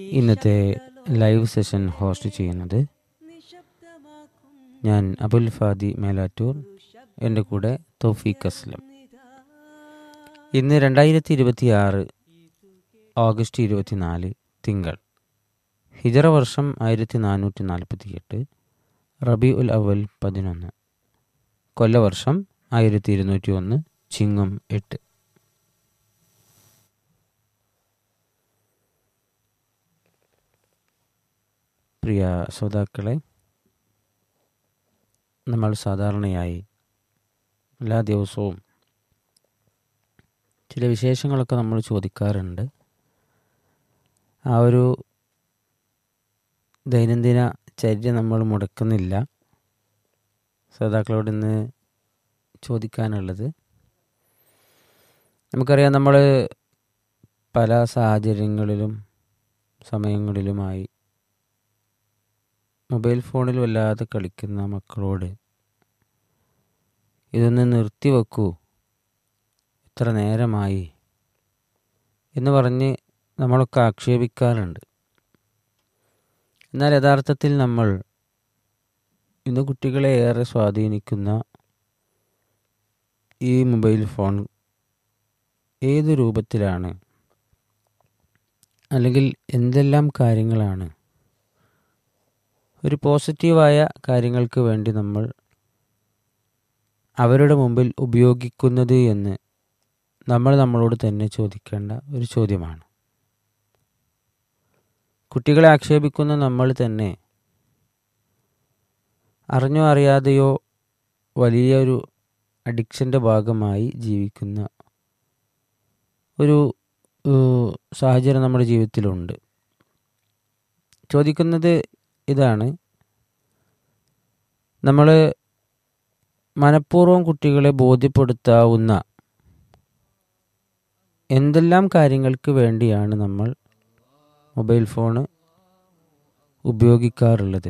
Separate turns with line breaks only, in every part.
ഇന്നത്തെ live session host ചെയ്യുന്നത് ഞാൻ അബുൽ ഫാദി മേലാറ്റൂർ എൻ്റെ കൂടെ തൗഫീഖ് അസ്ലം ഇന്ന് രണ്ടായിരത്തി ഇരുപത്തി ആറ് ഓഗസ്റ്റ് ഇരുപത്തിനാല് തിങ്കൾ ഹിജറ വർഷം ആയിരത്തി നാനൂറ്റി നാൽപ്പത്തി എട്ട് റബി ഉൽ അവൽ പതിനൊന്ന് കൊല്ലവർഷം ആയിരത്തി ഇരുന്നൂറ്റി ഒന്ന് ചിങ്ങം എട്ട് പ്രിയ ശ്രോതാക്കളെ നമ്മൾ സാധാരണയായി എല്ലാ ദിവസവും ചില വിശേഷങ്ങളൊക്കെ നമ്മൾ ചോദിക്കാറുണ്ട് ആ ഒരു ദൈനംദിന ചര്യ നമ്മൾ മുടക്കുന്നില്ല ശ്രോതാക്കളോട് ഇന്ന് ചോദിക്കാനുള്ളത് നമുക്കറിയാം നമ്മൾ പല സാഹചര്യങ്ങളിലും സമയങ്ങളിലുമായി മൊബൈൽ ഫോണിൽ വല്ലാതെ കളിക്കുന്ന മക്കളോട് ഇതൊന്ന് നിർത്തിവെക്കൂ ഇത്ര നേരമായി എന്ന് പറഞ്ഞ് നമ്മളൊക്കെ ആക്ഷേപിക്കാറുണ്ട് എന്നാൽ യഥാർത്ഥത്തിൽ നമ്മൾ ഇന്ന് കുട്ടികളെ ഏറെ സ്വാധീനിക്കുന്ന ഈ മൊബൈൽ ഫോൺ ഏത് രൂപത്തിലാണ് അല്ലെങ്കിൽ എന്തെല്ലാം കാര്യങ്ങളാണ് ഒരു പോസിറ്റീവായ കാര്യങ്ങൾക്ക് വേണ്ടി നമ്മൾ അവരുടെ മുമ്പിൽ ഉപയോഗിക്കുന്നത് എന്ന് നമ്മൾ നമ്മളോട് തന്നെ ചോദിക്കേണ്ട ഒരു ചോദ്യമാണ് കുട്ടികളെ ആക്ഷേപിക്കുന്ന നമ്മൾ തന്നെ അറിഞ്ഞോ അറിയാതെയോ വലിയൊരു അഡിക്ഷൻ്റെ ഭാഗമായി ജീവിക്കുന്ന ഒരു സാഹചര്യം നമ്മുടെ ജീവിതത്തിലുണ്ട് ചോദിക്കുന്നത് ഇതാണ് നമ്മൾ മനഃപൂർവ്വം കുട്ടികളെ ബോധ്യപ്പെടുത്താവുന്ന എന്തെല്ലാം കാര്യങ്ങൾക്ക് വേണ്ടിയാണ് നമ്മൾ മൊബൈൽ ഫോണ് ഉപയോഗിക്കാറുള്ളത്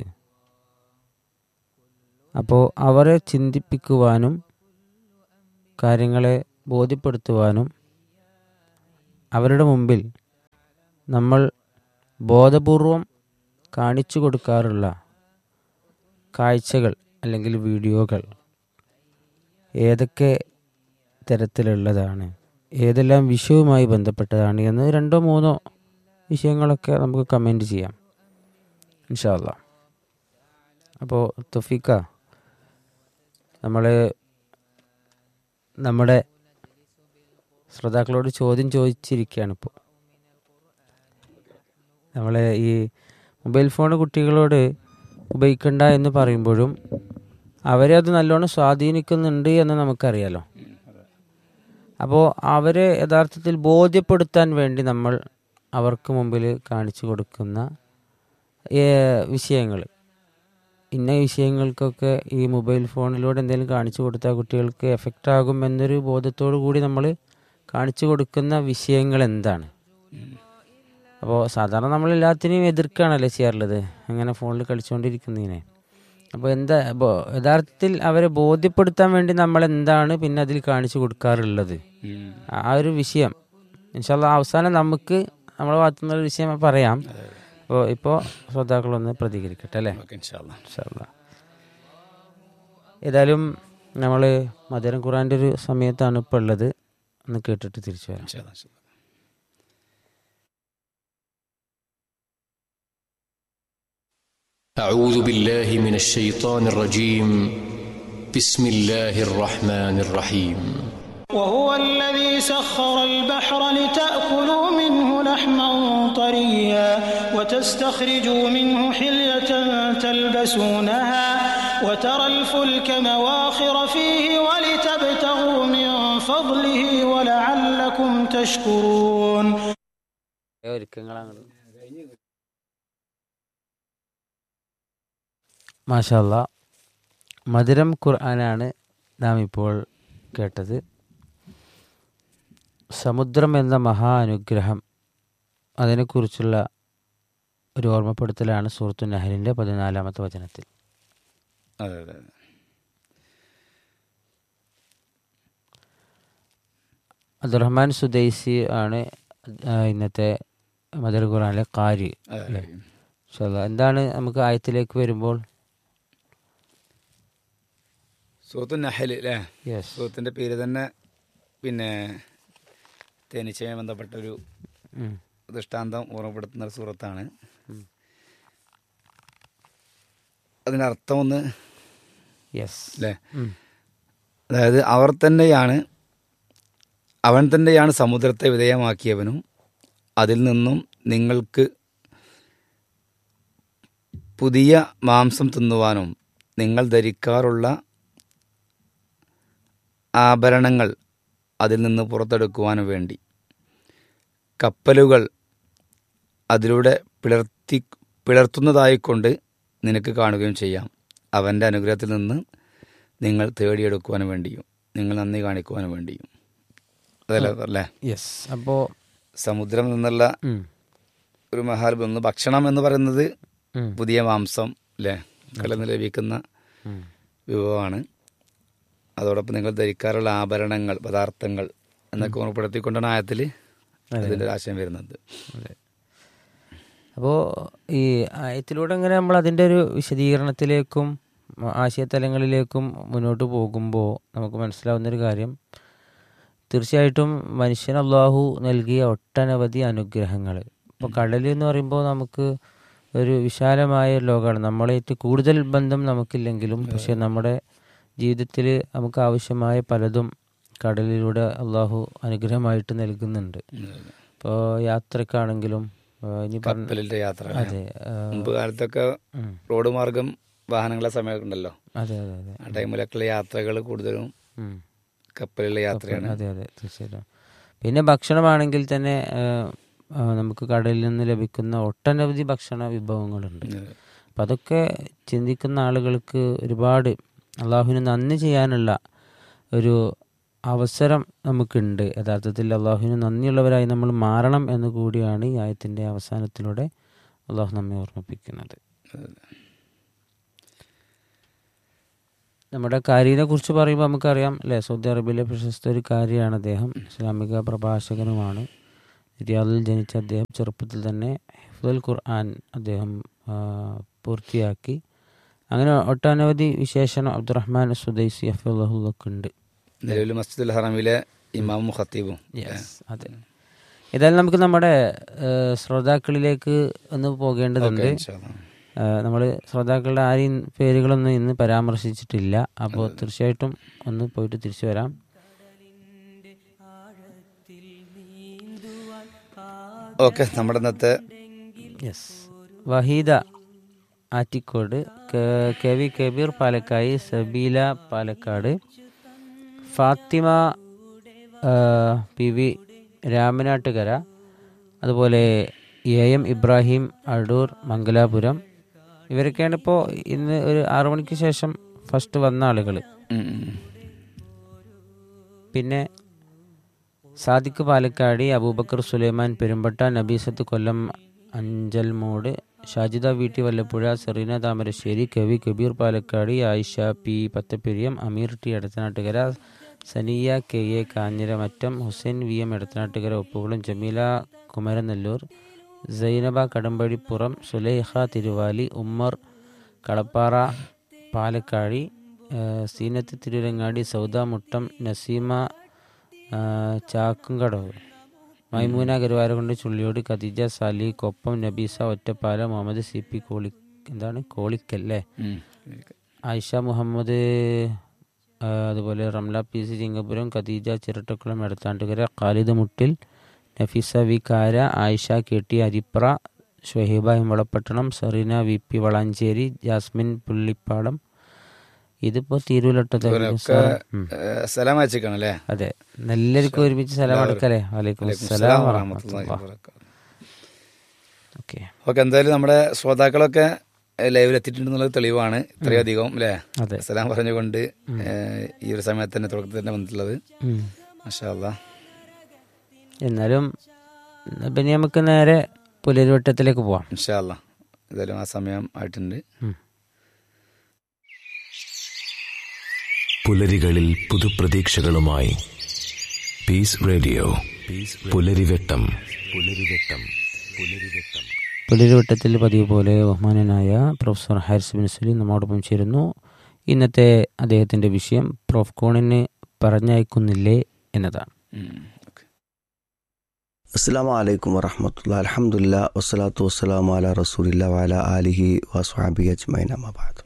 അപ്പോൾ അവരെ ചിന്തിപ്പിക്കുവാനും കാര്യങ്ങളെ ബോധ്യപ്പെടുത്തുവാനും അവരുടെ മുമ്പിൽ നമ്മൾ ബോധപൂർവം കാണിച്ചു കൊടുക്കാറുള്ള കാഴ്ചകൾ അല്ലെങ്കിൽ വീഡിയോകൾ ഏതൊക്കെ തരത്തിലുള്ളതാണ് ഏതെല്ലാം വിഷയവുമായി ബന്ധപ്പെട്ടതാണ് എന്ന് രണ്ടോ മൂന്നോ വിഷയങ്ങളൊക്കെ നമുക്ക് കമൻറ്റ് ചെയ്യാം ഇൻഷാല്ല അപ്പോൾ തൊഫീക്ക നമ്മൾ നമ്മുടെ ശ്രോതാക്കളോട് ചോദ്യം ചോദിച്ചിരിക്കുകയാണ് ഇപ്പോൾ നമ്മൾ ഈ മൊബൈൽ ഫോൺ കുട്ടികളോട് ഉപയോഗിക്കണ്ട എന്ന് പറയുമ്പോഴും അവരെ അത് നല്ലോണം സ്വാധീനിക്കുന്നുണ്ട് എന്ന് നമുക്കറിയാലോ അപ്പോൾ അവരെ യഥാർത്ഥത്തിൽ ബോധ്യപ്പെടുത്താൻ വേണ്ടി നമ്മൾ അവർക്ക് മുമ്പിൽ കാണിച്ചു കൊടുക്കുന്ന വിഷയങ്ങൾ ഇന്ന വിഷയങ്ങൾക്കൊക്കെ ഈ മൊബൈൽ ഫോണിലൂടെ എന്തെങ്കിലും കാണിച്ചു കൊടുത്താൽ കുട്ടികൾക്ക് എഫക്റ്റ് ആകും എന്നൊരു ബോധത്തോടു കൂടി നമ്മൾ കാണിച്ചു കൊടുക്കുന്ന വിഷയങ്ങൾ എന്താണ് അപ്പോൾ സാധാരണ നമ്മൾ എല്ലാത്തിനെയും എതിർക്കുകയാണല്ലേ ചെയ്യാറുള്ളത് അങ്ങനെ ഫോണിൽ കളിച്ചുകൊണ്ടിരിക്കുന്നതിനെ അപ്പോൾ എന്താ ഇപ്പോൾ യഥാർത്ഥത്തിൽ അവരെ ബോധ്യപ്പെടുത്താൻ വേണ്ടി നമ്മൾ എന്താണ് പിന്നെ അതിൽ കാണിച്ചു കൊടുക്കാറുള്ളത് ആ ഒരു വിഷയം ഇൻഷാല്ല അവസാനം നമുക്ക് നമ്മുടെ ഭാഗത്തുനിന്നുള്ള വിഷയം പറയാം അപ്പോൾ ഇപ്പോൾ ശ്രോതാക്കളൊന്ന് പ്രതികരിക്കട്ടെ അല്ലേ ഇൻഷാല്ല ഏതായാലും നമ്മൾ മധുരം ഖുറാൻ്റെ ഒരു സമയത്താണ് ഇപ്പോൾ ഉള്ളത് ഒന്ന് കേട്ടിട്ട് തിരിച്ചു വരാം
أعوذ بالله من الشيطان الرجيم بسم الله الرحمن الرحيم
وهو الذي سخر البحر لتأكلوا منه لحما طريا وتستخرجوا منه حلية تلبسونها وترى الفلك مواخر فيه ولتبتغوا من فضله ولعلكم تشكرون
മാഷല്ല മധുരം ഖുർആനാണ് നാം ഇപ്പോൾ കേട്ടത് സമുദ്രം എന്ന മഹാ അനുഗ്രഹം അതിനെക്കുറിച്ചുള്ള ഒരു ഓർമ്മപ്പെടുത്തലാണ് സൂറത്തു നഹലിൻ്റെ പതിനാലാമത്തെ വചനത്തിൽ
അതെ അതെ അതെ
അബ്ദുറഹ്മാൻ സുദൈസി ആണ് ആ, ഇന്നത്തെ മദർ ഖുറാനിലെ കാരി
അതെ.
അല്ലേ ഇൻഷാ അല്ലാ. എന്താണ് നമുക്ക് ആയത്തിലേക്ക് വരുമ്പോൾ
സൂറത്തു നഹൽ അല്ലേ
യെസ്
സൂറത്തിന്റെ പേര് തന്നെ പിന്നെ തേനീച്ചയുമായി ബന്ധപ്പെട്ട ഒരു ദൃഷ്ടാന്തം ഓർമ്മപ്പെടുത്തുന്ന ഒരു സൂറത്താണ് അതിൻ്റെ അർത്ഥം ഒന്ന്
യെസ്
അല്ലേ അതായത് അവർ തന്നെയാണ് അവൻ തന്നെയാണ് സമുദ്രത്തെ വിധേയമാക്കിയവനും അതിൽ നിന്നും നിങ്ങൾക്ക് പുതിയ മാംസം തിന്നുവാനും നിങ്ങൾ ധരിക്കാറുള്ള ആഭരണങ്ങൾ അതിൽ നിന്ന് പുറത്തെടുക്കുവാനും വേണ്ടി കപ്പലുകൾ അതിലൂടെ പിളർത്തി പിളർത്തുന്നതായിക്കൊണ്ട് നിനക്ക് കാണുകയും ചെയ്യാം അവൻ്റെ അനുഗ്രഹത്തിൽ നിന്ന് നിങ്ങൾ തേടിയെടുക്കുവാനും വേണ്ടിയും നിങ്ങൾ നന്ദി കാണിക്കുവാനും വേണ്ടിയും അതല്ല അല്ലേ
യെസ് അപ്പോൾ
സമുദ്രം നിന്നുള്ള ഒരു മഹാത്ഭുതം ഒന്ന് ഭക്ഷണം എന്ന് പറയുന്നത് പുതിയ മാംസം അല്ലേ കലന്ന് ലഭിക്കുന്ന വിഭവമാണ് അതോടൊപ്പം നിങ്ങൾ ധരിക്കാറുള്ള ആഭരണങ്ങൾ പദാർത്ഥങ്ങൾ എന്നൊക്കെ ഓർമ്മപ്പെടുത്തിക്കൊണ്ടാണ് ആയത്തിൽ അതിൻ്റെ ഒരു ആശയം വരുന്നത്
അപ്പോൾ ഈ ആയത്തിലൂടെ ഇങ്ങനെ നമ്മൾ അതിൻ്റെ ഒരു വിശദീകരണത്തിലേക്കും ആശയതലങ്ങളിലേക്കും മുന്നോട്ട് പോകുമ്പോൾ നമുക്ക് മനസ്സിലാവുന്നൊരു കാര്യം തീർച്ചയായിട്ടും മനുഷ്യൻ അള്ളാഹു നൽകിയ ഒട്ടനവധി അനുഗ്രഹങ്ങൾ ഇപ്പോൾ കടൽ എന്ന് പറയുമ്പോൾ നമുക്ക് ഒരു വിശാലമായ ഒരു ലോകമാണ് നമ്മളായിട്ട് കൂടുതൽ ബന്ധം നമുക്കില്ലെങ്കിലും പക്ഷെ നമ്മുടെ ജീവിതത്തിൽ നമുക്ക് ആവശ്യമായ പലതും കടലിലൂടെ അള്ളാഹു അനുഗ്രഹമായിട്ട് നൽകുന്നുണ്ട് ഇപ്പോൾ യാത്രക്കാണെങ്കിലും ആ, ഇനി പറഞ്ഞ
കപ്പലിൻ്റെ യാത്ര
അതെ ആ,
മുമ്പ് കാലത്തൊക്കെ
ഉം.
റോഡ് മാർഗം വാഹനങ്ങളെ സമയമൊക്കെ ഉണ്ടല്ലോ
അതെ അതെ അതെ
ആ ടൈമിലൊക്കെയുള്ള യാത്രകൾ കൂടുതലും
ഉം.
കപ്പലിലെ യാത്രയാണ്
അതെ അതെ തീർച്ചയായിട്ടും പിന്നെ ഭക്ഷണമാണെങ്കിൽ തന്നെ ആ, ആ, നമുക്ക് കടലിൽ നിന്ന് ലഭിക്കുന്ന ഒട്ടനവധി ഭക്ഷണ വിഭവങ്ങളുണ്ട് അപ്പം അതൊക്കെ ചിന്തിക്കുന്ന ആളുകൾക്ക് ഒരുപാട് അള്ളാഹുവിന് നന്ദി ചെയ്യാനുള്ള ഒരു അവസരം നമുക്കുണ്ട് യഥാർത്ഥത്തിൽ അള്ളാഹുവിന് നന്ദിയുള്ളവരായി നമ്മൾ മാറണം എന്ന് കൂടിയാണ് ഈ ആയത്തിൻ്റെ അവസാനത്തിലൂടെ അള്ളാഹു നമ്മെ ഓർമ്മിപ്പിക്കുന്നത് നമ്മുടെ കാരിനെ കുറിച്ച് പറയുമ്പോൾ നമുക്കറിയാം അല്ലേ സൗദി അറേബ്യയിലെ പ്രശസ്ത ഒരു കാര്യമാണ് അദ്ദേഹം ഇസ്ലാമിക പ്രഭാഷകനുമാണ് റിയാദിൽ ജനിച്ച അദ്ദേഹം ചെറുപ്പത്തിൽ തന്നെ ഹിഫുൽ ഖുർആൻ അദ്ദേഹം ആ, പൂർത്തിയാക്കി അങ്ങനെ ഒട്ടനവധി വിശേഷണം അബ്ദുറഹ്മാൻ സുദൈസി അഫുല്ലൊക്കെ ഉണ്ട്
നിലവിൽ മസ്ജിദുൽ ഹറമിലെ ഇമാമും ഖത്തീബും
അതെ ഏതായാലും നമുക്ക് നമ്മുടെ ആ, ശ്രോതാക്കളിലേക്ക് ഒന്ന് പോകേണ്ടതുണ്ട്
ഇൻഷാല്ലാ.
നമ്മൾ ശ്രോതാക്കളുടെ ആരെയും പേരുകളൊന്നും ഇന്ന് പരാമർശിച്ചിട്ടില്ല അപ്പോൾ തീർച്ചയായിട്ടും ഒന്ന് പോയിട്ട് തിരിച്ചു വരാം
ഓക്കെ നമ്മുടെ ഇന്നത്തെ
yes Waheeda Attikode K- K V Kabeer പാലക്കായി സബീല പാലക്കാട് ഫാത്തിമ ആ, പി വി രാമനാട്ടുകര അതുപോലെ എ എം ഇബ്രാഹിം അടൂർ മംഗലാപുരം ഇവരൊക്കെയാണ് ഇപ്പോൾ ഇന്ന് ഒരു ആറു മണിക്ക് ശേഷം ഫസ്റ്റ് വന്ന ആളുകൾ
ഉം, ഉം.
പിന്നെ സാദിഖ് പാലക്കാടി അബൂബക്കർ സുലൈമാൻ പെരുമ്പട്ട നബീസത്ത് കൊല്ലം അഞ്ചൽമോട് ഷാജിദ വീട്ടി വല്ലപ്പുഴ സെറീന താമരശ്ശേരി കവി കബീർ പാലക്കാടി ആയിഷ പി പത്തപ്പെരിയം Ameer T Edathanattukara Saniya K A Kanjiramattom Hussain V M Edathanattukara Oppukulam Jameela Kumaranellur Sainaba Kadampazhipuram Sulaiha Thiruvali Ummer Kalappara പാലക്കാടി ആ, സീനത്ത് തിരുരങ്ങാടി സൗദ മുട്ടം നസീമ ആ, ചാക്കുംകടവ് മൈമൂന കരുവാരകൊണ്ട് ചുള്ളിയോട് ഖദീജ സാലി കൊപ്പം നബീസ ഒറ്റപ്പാല മുഹമ്മദ് സി പി കോളി എന്താണ് കോളിക്കൽ അല്ലേ
ഉം.
ആയിഷ മുഹമ്മദ് ആ, അതുപോലെ റംല പി സി ചിങ്ങപുരം ഖദീജ ചിരട്ടക്കുളം എടത്താണ്ടുകര ഖാലിദ് മുട്ടിൽ നഫീസ വി കാര ആയിഷ കെ ടി അരിപ്ര ഷൊഹീബ എമ്പളപ്പട്ടണം സെറീന വി പി വളാഞ്ചേരി ജാസ്മിൻ പുള്ളിപ്പാടം ഇതിപ്പോ തീരുവലട്ടത്തെ
ഇവരൊക്കെ ഏഹ്, സലാം അയച്ചേക്കാണ് അല്ലേ
അതെ എല്ലാവർക്കും ഒരുമിച്ച് സലാം അടക്കല്ലേ വലൈക്കും
വലൈക്കും
സലാം
സലാം
വറഹ്മത്തുള്ളാഹി
വറഹ്മത്തുള്ളാഹി വബറകാതുഹു.
ഓക്കെ
ഓക്കെ എന്തായാലും നമ്മുടെ ശ്രോതാക്കളൊക്കെ ലൈവിൽ എത്തിയിട്ടുണ്ടെന്നുള്ളത് തെളിവാണ് ഇത്രയധികം അല്ലേ
അതെ
സലാം പറഞ്ഞുകൊണ്ട് ഏഹ്, ഈ ഒരു സമയത്ത് തന്നെ തുടക്കത്തിൽ തന്നെ വന്നിട്ടുള്ളത്
ഉം.
മാഷാ അല്ലാ
എന്നാലും പിന്നെ നമുക്ക് നേരെ പുലരുവട്ടത്തിലേക്ക് പോവാം
ഇൻഷാ അല്ലാ എന്തായാലും ആ സമയം ആയിട്ടുണ്ട്
ഉം.
പുലരികളിൽ പുതുപ്രതീക്ഷകളുമായി പീസ് റേഡിയോ പുലരിവെട്ടം പുലരിവെട്ടം
പുലരുവട്ടത്തിൽ പതിവ് പോലെ ബഹുമാനനായ പ്രൊഫസർ ഹാരിസ് ബിൻ സലീം നമ്മോടൊപ്പം ചേരുന്നു ഇന്നത്തെ അദ്ദേഹത്തിൻ്റെ വിഷയം പ്രൊഫ് കോണിന് പറഞ്ഞയക്കുന്നില്ലേ എന്നതാണ്
അസ്സാം വലൈക്കും വറഹമത്തുള്ള അലഹമുല്ല വസ്സലാത്തു വസ്സലാം അല റസൂലില്ല വാല ആലിഹി വസ്വാബി അജ്മൈൻ അമ്മബാദ്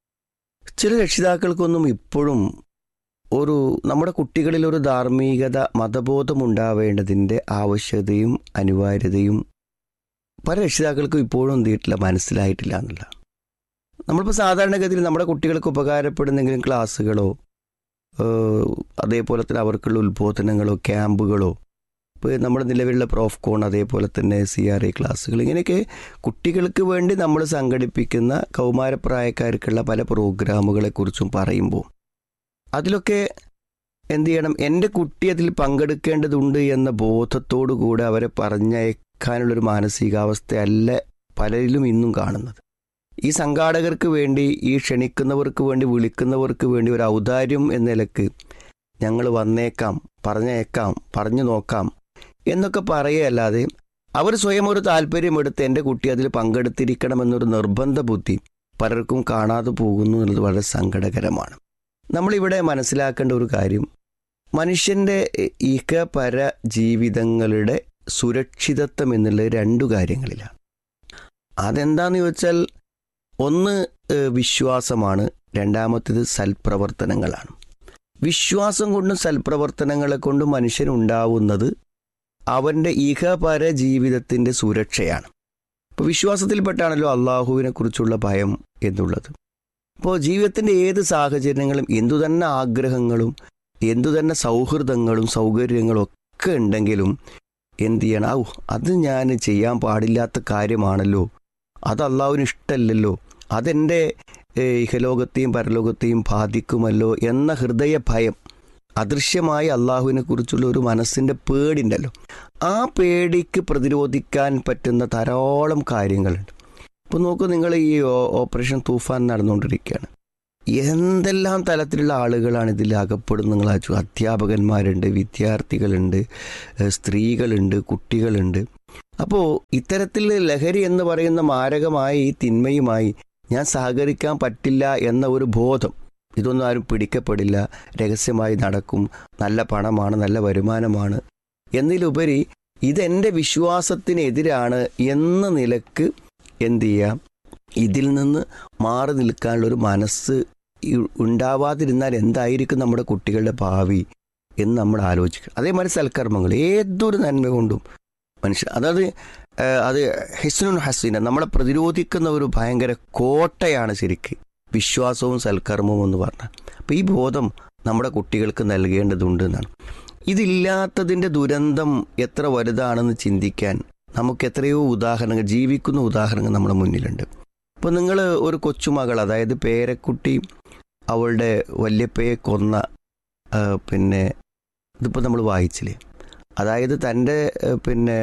ചില രക്ഷിതാക്കൾക്കൊന്നും ഇപ്പോഴും ഒരു നമ്മുടെ കുട്ടികളിൽ ഒരു ധാർമ്മികത മതബോധം ഉണ്ടാവേണ്ടതിൻ്റെ ആവശ്യകതയും അനിവാര്യതയും പല രക്ഷിതാക്കൾക്കും ഇപ്പോഴും എന്ത് ചെയ്തിട്ടില്ല മനസ്സിലായിട്ടില്ല എന്നുള്ള നമ്മളിപ്പോൾ സാധാരണഗതിയിൽ നമ്മുടെ കുട്ടികൾക്ക് ഉപകാരപ്പെടുന്നെങ്കിലും ക്ലാസ്സുകളോ ഏഹ്, അതേപോലെ തന്നെ അവർക്കുള്ള ഉത്ബോധനങ്ങളോ ക്യാമ്പുകളോ ഇപ്പോൾ നമ്മുടെ നിലവിലുള്ള പ്രോഫ് കോൺ അതേപോലെ തന്നെ സി ആർ ഐ ക്ലാസ്സുകൾ ഇങ്ങനെയൊക്കെ കുട്ടികൾക്ക് വേണ്ടി നമ്മൾ സംഘടിപ്പിക്കുന്ന കൗമാരപ്രായക്കാർക്കുള്ള പല പ്രോഗ്രാമുകളെക്കുറിച്ചും പറയുമ്പോൾ അതിലൊക്കെ എന്ത് ചെയ്യണം എൻ്റെ കുട്ടി അതിൽ പങ്കെടുക്കേണ്ടതുണ്ട് എന്ന ബോധത്തോടു കൂടെ അവരെ പറഞ്ഞയക്കാനുള്ളൊരു മാനസികാവസ്ഥയല്ല പലരിലും ഇന്നും കാണുന്നത് ഈ സംഘാടകർക്ക് വേണ്ടി ഈ ക്ഷണിക്കുന്നവർക്ക് വേണ്ടി വിളിക്കുന്നവർക്ക് വേണ്ടി ഒരു ഔദാര്യം എന്ന നിലക്ക് ഞങ്ങൾ വന്നേക്കാം പറഞ്ഞേക്കാം പറഞ്ഞു നോക്കാം എന്നൊക്കെ പറയുകയല്ലാതെ അവർ സ്വയം ഒരു താല്പര്യമെടുത്ത് എൻ്റെ കുട്ടി അതിൽ പങ്കെടുത്തിരിക്കണമെന്നൊരു നിർബന്ധ ബുദ്ധി പലർക്കും കാണാതെ പോകുന്നു എന്നുള്ളത് വളരെ സങ്കടകരമാണ് നമ്മളിവിടെ മനസ്സിലാക്കേണ്ട ഒരു കാര്യം മനുഷ്യൻ്റെ ഇഹപര ജീവിതങ്ങളുടെ സുരക്ഷിതത്വം എന്നുള്ളത് രണ്ടു കാര്യങ്ങളിലാണ് അതെന്താന്ന് ചോദിച്ചാൽ ഒന്ന് ഏഹ്, വിശ്വാസമാണ് രണ്ടാമത്തേത് സൽപ്രവർത്തനങ്ങളാണ് വിശ്വാസം കൊണ്ടും സൽപ്രവർത്തനങ്ങളെ കൊണ്ടും മനുഷ്യനുണ്ടാവുന്നത് അവൻ്റെ ഇഹപര ജീവിതത്തിൻ്റെ സുരക്ഷയാണ് ഇപ്പോൾ വിശ്വാസത്തിൽപ്പെട്ടാണല്ലോ അള്ളാഹുവിനെ കുറിച്ചുള്ള ഭയം എന്നുള്ളത് ഇപ്പോൾ ജീവിതത്തിൻ്റെ ഏത് സാഹചര്യങ്ങളും എന്തുതന്നെ ആഗ്രഹങ്ങളും എന്തുതന്നെ സൗഹൃദങ്ങളും സൗകര്യങ്ങളും ഒക്കെ ഉണ്ടെങ്കിലും എന്ത് ചെയ്യണം ഔ അത് ഞാൻ ചെയ്യാൻ പാടില്ലാത്ത കാര്യമാണല്ലോ അത് അള്ളാഹുവിന് ഇഷ്ടമല്ലല്ലോ അതെൻ്റെ ഏഹ്, ഇഹലോകത്തെയും പരലോകത്തെയും ബാധിക്കുമല്ലോ എന്ന ഹൃദയ ഭയം അദൃശ്യമായി അള്ളാഹുവിനെ കുറിച്ചുള്ള ഒരു മനസ്സിൻ്റെ പേടിണ്ടല്ലോ ആ പേടിക്ക് പ്രതിരോധിക്കാൻ പറ്റുന്ന ധാരാളം കാര്യങ്ങളുണ്ട് ഇപ്പോൾ നോക്കൂ നിങ്ങൾ ഈ ഓ- ഓപ്പറേഷൻ തൂഫാൻ നടന്നുകൊണ്ടിരിക്കുകയാണ് എന്തെല്ലാം തലത്തിലുള്ള ആളുകളാണ് ഇതിൽ അകപ്പെടുന്നത് നിങ്ങൾ ആച്ചു അധ്യാപകന്മാരുണ്ട് വിദ്യാർത്ഥികളുണ്ട് ഏഹ് സ്ത്രീകളുണ്ട് കുട്ടികളുണ്ട് അപ്പോൾ ഇത്തരത്തിൽ ലഹരി എന്ന് പറയുന്ന മാരകമായ ഈ തിന്മയുമായി ഞാൻ സഹകരിക്കാൻ പറ്റില്ല എന്ന ഒരു ബോധം ഇതൊന്നും ആരും പിടിക്കപ്പെടില്ല രഹസ്യമായി നടക്കും നല്ല പണമാണ് നല്ല വരുമാനമാണ് എന്നതിലുപരി ഇതെൻ്റെ വിശ്വാസത്തിനെതിരാണ് എന്ന നിലക്ക് എന്ത് ചെയ്യാം ഇതിൽ നിന്ന് മാറി നിൽക്കാനുള്ളൊരു മനസ്സ് ഈ- ഉണ്ടാവാതിരുന്നാൽ എന്തായിരിക്കും നമ്മുടെ കുട്ടികളുടെ ഭാവി എന്ന് നമ്മൾ ആലോചിക്കുക അതേമാതിരി സൽക്കർമ്മങ്ങൾ ഏതൊരു നന്മ കൊണ്ടും മനുഷ്യൻ അതായത് ഏഹ്, അത് ഹിസ്നുൻ ഹസീന നമ്മളെ പ്രതിരോധിക്കുന്ന ഒരു ഭയങ്കര കോട്ടയാണ് ശരിക്ക് വിശ്വാസവും സൽക്കർമ്മവും എന്ന് പറഞ്ഞാൽ അപ്പോൾ ഈ ബോധം നമ്മുടെ കുട്ടികൾക്ക് നൽകേണ്ടതുണ്ട് എന്നാണ് ഇതില്ലാത്തതിൻ്റെ ദുരന്തം എത്ര വലുതാണെന്ന് ചിന്തിക്കാൻ നമുക്ക് എത്രയോ ഉദാഹരണങ്ങൾ ജീവിക്കുന്ന ഉദാഹരണങ്ങൾ നമ്മുടെ മുന്നിലുണ്ട് ഇപ്പോൾ നിങ്ങൾ ഒരു കൊച്ചുമകൾ അതായത് പേരക്കുട്ടി അവളുടെ വല്യപ്പയെ കൊന്ന ആ, പിന്നെ ഇതിപ്പോൾ നമ്മൾ വായിച്ചില്ലേ അതായത് തൻ്റെ ആ, പിന്നെ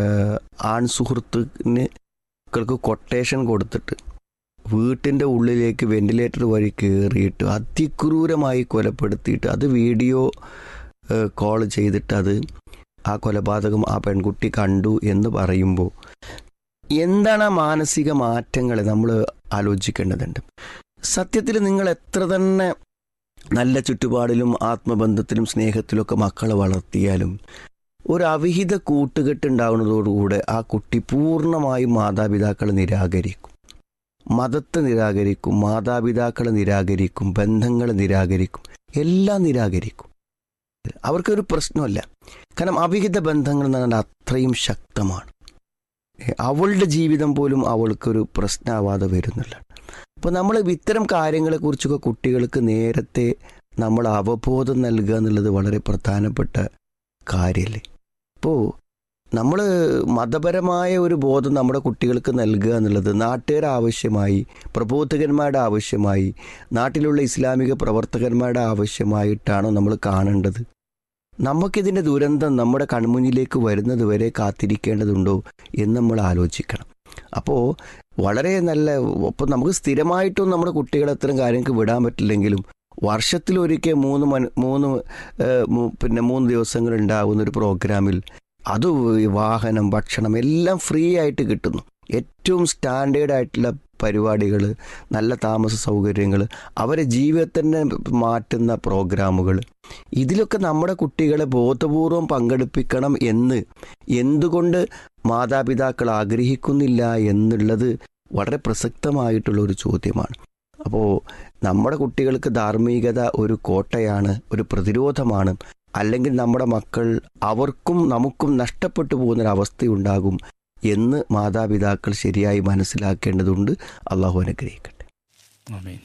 ആൺ സുഹൃത്തിന് ക്കൾക്ക് കൊട്ടേഷൻ കൊടുത്തിട്ട് വീട്ടിൻ്റെ ഉള്ളിലേക്ക് വെന്റിലേറ്റർ വഴി കയറിയിട്ട് അതിക്രൂരമായി കൊലപ്പെടുത്തിയിട്ട് അത് വീഡിയോ കോൾ ചെയ്തിട്ട് അത് ആ കൊലപാതകം ആ പെൺകുട്ടി കണ്ടു എന്ന് പറയുമ്പോൾ എന്താണ് ആ മാനസിക മാറ്റങ്ങൾ നമ്മൾ ആലോചിക്കേണ്ടതുണ്ട് സത്യത്തിൽ നിങ്ങൾ എത്ര തന്നെ നല്ല ചുറ്റുപാടിലും ആത്മബന്ധത്തിലും സ്നേഹത്തിലൊക്കെ മക്കളെ വളർത്തിയാലും ഒരു അവിഹിത കൂട്ടുകെട്ടുണ്ടാകുന്നതോടുകൂടെ ആ കുട്ടി പൂർണ്ണമായും മാതാപിതാക്കളെ നിരാകരിക്കും മതത്തെ നിരാകരിക്കും മാതാപിതാക്കളെ നിരാകരിക്കും ബന്ധങ്ങളെ നിരാകരിക്കും എല്ലാം നിരാകരിക്കും അവർക്കൊരു പ്രശ്നമല്ല കാരണം അവിഹിത ബന്ധങ്ങൾ എന്ന് പറഞ്ഞാൽ അത്രയും ശക്തമാണ് ഏ, അവളുടെ ജീവിതം പോലും അവൾക്കൊരു പ്രശ്നമാവാതെ വരുന്നില്ല അപ്പോൾ നമ്മൾ ഇത്തരം കാര്യങ്ങളെക്കുറിച്ചൊക്കെ കുട്ടികൾക്ക് നേരത്തെ നമ്മൾ അവബോധം നൽകുക എന്നുള്ളത് വളരെ പ്രധാനപ്പെട്ട കാര്യമല്ലേ അപ്പോൾ നമ്മൾ മതപരമായ ഒരു ബോധം നമ്മുടെ കുട്ടികൾക്ക് നൽകുക എന്നുള്ളത് നാട്ടുകാരുടെ ആവശ്യമായി പ്രബോധകന്മാരുടെ ആവശ്യമായി നാട്ടിലുള്ള ഇസ്ലാമിക പ്രവർത്തകന്മാരുടെ ആവശ്യമായിട്ടാണോ നമ്മൾ കാണേണ്ടത് നമുക്കിതിൻ്റെ ദുരന്തം നമ്മുടെ കൺമുന്നിലേക്ക് വരുന്നത് വരെ കാത്തിരിക്കേണ്ടതുണ്ടോ എന്ന് നമ്മൾ ആലോചിക്കണം അപ്പോൾ വളരെ നല്ല അപ്പോൾ നമുക്ക് സ്ഥിരമായിട്ടും നമ്മുടെ കുട്ടികളെ അത്തരം കാര്യങ്ങൾക്ക് വിടാൻ പറ്റില്ലെങ്കിലും വർഷത്തിലൊരിക്കൽ മൂന്ന് മണി മൂന്ന് ഏഹ്, മൂ- പിന്നെ മൂന്ന് ദിവസങ്ങൾ ഉണ്ടാകുന്ന ഒരു പ്രോഗ്രാമിൽ അത് വാഹനം ഭക്ഷണം എല്ലാം ഫ്രീ ആയിട്ട് കിട്ടുന്നു ഏറ്റവും സ്റ്റാൻഡേർഡ് ആയിട്ടുള്ള പരിപാടികൾ നല്ല താമസ സൗകര്യങ്ങൾ അവരെ ജീവിതത്തിനെ മാറ്റുന്ന പ്രോഗ്രാമുകൾ ഇതിലൊക്കെ നമ്മുടെ കുട്ടികളെ ബോധപൂർവം പങ്കെടുപ്പിക്കണം എന്ന് എന്തുകൊണ്ട് മാതാപിതാക്കൾ ആഗ്രഹിക്കുന്നില്ല എന്നുള്ളത് വളരെ പ്രസക്തമായിട്ടുള്ള ഒരു ചോദ്യമാണ് അപ്പോൾ നമ്മുടെ കുട്ടികൾക്ക് ധാർമ്മികത ഒരു കോട്ടയാണ് ഒരു പ്രതിരോധമാണ് അല്ലെങ്കിൽ നമ്മുടെ മക്കൾ അവർക്കും നമുക്കും നഷ്ടപ്പെട്ടു പോകുന്നൊരവസ്ഥയുണ്ടാകും എന്ന് മാതാപിതാക്കൾ ശരിയായി മനസ്സിലാക്കേണ്ടതുണ്ട് അള്ളാഹു അനുഗ്രഹിക്കട്ടെ
ആമീൻ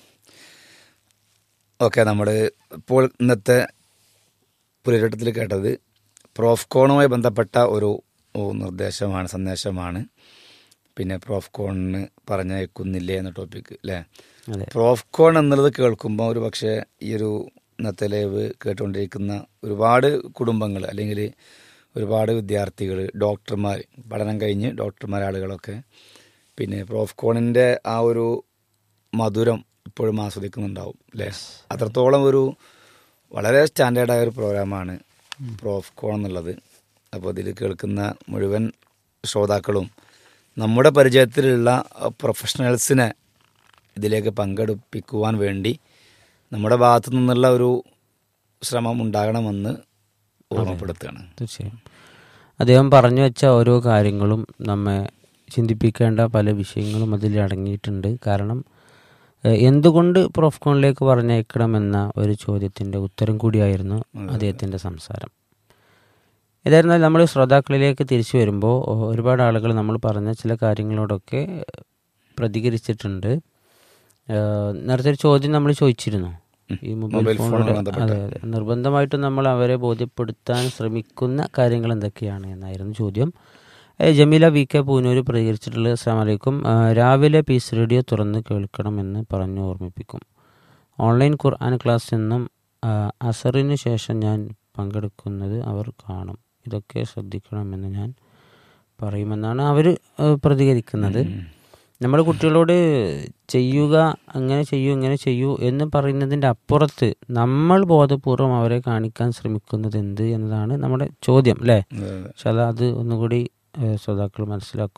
ഓക്കെ നമ്മൾ ഇപ്പോൾ ഇന്നത്തെ പുലരട്ടത്തിൽ കേട്ടത് പ്രോഫ്കോണുമായി ബന്ധപ്പെട്ട ഒരു ഓ, നിർദ്ദേശമാണ് സന്ദേശമാണ് പിന്നെ പ്രോഫ്കോണിന് പറഞ്ഞയക്കുന്നില്ലേ എന്ന ടോപ്പിക്ക് അല്ലേ
അതെ
പ്രോഫ്കോൺ എന്നുള്ളത് കേൾക്കുമ്പോൾ ഒരു പക്ഷേ ഈ ഒരു ഇന്നത്തെ ലൈവ് കേട്ടുകൊണ്ടിരിക്കുന്ന ഒരുപാട് കുടുംബങ്ങൾ അല്ലെങ്കിൽ ഒരുപാട് വിദ്യാർത്ഥികൾ ഡോക്ടർമാർ പഠനം കഴിഞ്ഞ് ഡോക്ടർമാർ ആളുകളൊക്കെ പിന്നെ പ്രോഫ്കോണിൻ്റെ ആ ഒരു മധുരം ഇപ്പോഴും ആസ്വദിക്കുന്നുണ്ടാവും അല്ലേ അത്രത്തോളം ഒരു വളരെ സ്റ്റാൻഡേർഡായ ഒരു പ്രോഗ്രാമാണ് പ്രോഫ്കോൺ എന്നുള്ളത് അപ്പോൾ ഇതിൽ കേൾക്കുന്ന മുഴുവൻ ശ്രോതാക്കളും നമ്മുടെ പരിചയത്തിലുള്ള പ്രൊഫഷണൽസിനെ ഇതിലേക്ക് പങ്കെടുപ്പിക്കുവാൻ വേണ്ടി നമ്മുടെ ഭാഗത്തു നിന്നുള്ള ഒരു ശ്രമം ഉണ്ടാകണമെന്ന് ഓർമ്മപ്പെടുത്തുകയാണ്
തീർച്ചയായും അദ്ദേഹം പറഞ്ഞു വെച്ച ഓരോ കാര്യങ്ങളും നമ്മെ ചിന്തിപ്പിക്കേണ്ട പല വിഷയങ്ങളും അതിൽ അടങ്ങിയിട്ടുണ്ട് കാരണം ഏഹ്, എന്തുകൊണ്ട് പ്രോഫ്കോണിലേക്ക് പറഞ്ഞയക്കണം എന്ന ഒരു ചോദ്യത്തിൻ്റെ ഉത്തരം കൂടിയായിരുന്നു അദ്ദേഹത്തിൻ്റെ സംസാരം ഏതായിരുന്നാലും നമ്മൾ ശ്രോതാക്കളിലേക്ക് തിരിച്ചു വരുമ്പോൾ ഒ- ഒരുപാട് ആളുകൾ നമ്മൾ പറഞ്ഞ ചില കാര്യങ്ങളോടൊക്കെ പ്രതികരിച്ചിട്ടുണ്ട് ഏഹ്, നേരത്തെ ഒരു ചോദ്യം നമ്മൾ ചോദിച്ചിരുന്നു ഈ മൊബൈൽ
മൊബൈൽ
ഫോണിലൂടെ
ഫോണുമായി ബന്ധപ്പെട്ട.
അതെ അതെ നിർബന്ധമായിട്ടും നമ്മൾ അവരെ ബോധ്യപ്പെടുത്താൻ ശ്രമിക്കുന്ന കാര്യങ്ങൾ എന്തൊക്കെയാണ് എന്നായിരുന്നു ചോദ്യം ഏ, ജമീല വി കെ പൂനൂർ പ്രതികരിച്ചിട്ടുള്ളത് അസ്സാം വലൈക്കും ആ, രാവിലെ പീസ് റേഡിയോ തുറന്ന് കേൾക്കണമെന്ന് പറഞ്ഞു ഓർമ്മിപ്പിക്കും ഓൺലൈൻ ഖുർആൻ ക്ലാസ് എന്നും ആ, അസറിന് ശേഷം ഞാൻ പങ്കെടുക്കുന്നത് അവർ കാണും ഇതൊക്കെ ശ്രദ്ധിക്കണമെന്ന് ഞാൻ പറയുമെന്നാണ് അവർ പ്രതികരിക്കുന്നത് നമ്മുടെ കുട്ടികളോട് ചെയ്യുക അങ്ങനെ ചെയ്യൂ ഇങ്ങനെ ചെയ്യൂ എന്ന് പറയുന്നതിൻ്റെ അപ്പുറത്ത് നമ്മൾ ബോധപൂർവം അവരെ കാണിക്കാൻ ശ്രമിക്കുന്നത് എന്ത് എന്നതാണ് നമ്മുടെ ചോദ്യം അല്ലേ പക്ഷെ അത് അത് ഒന്നുകൂടി ഏഹ്, ശ്രോതാക്കൾ മനസ്സിലാക്കുക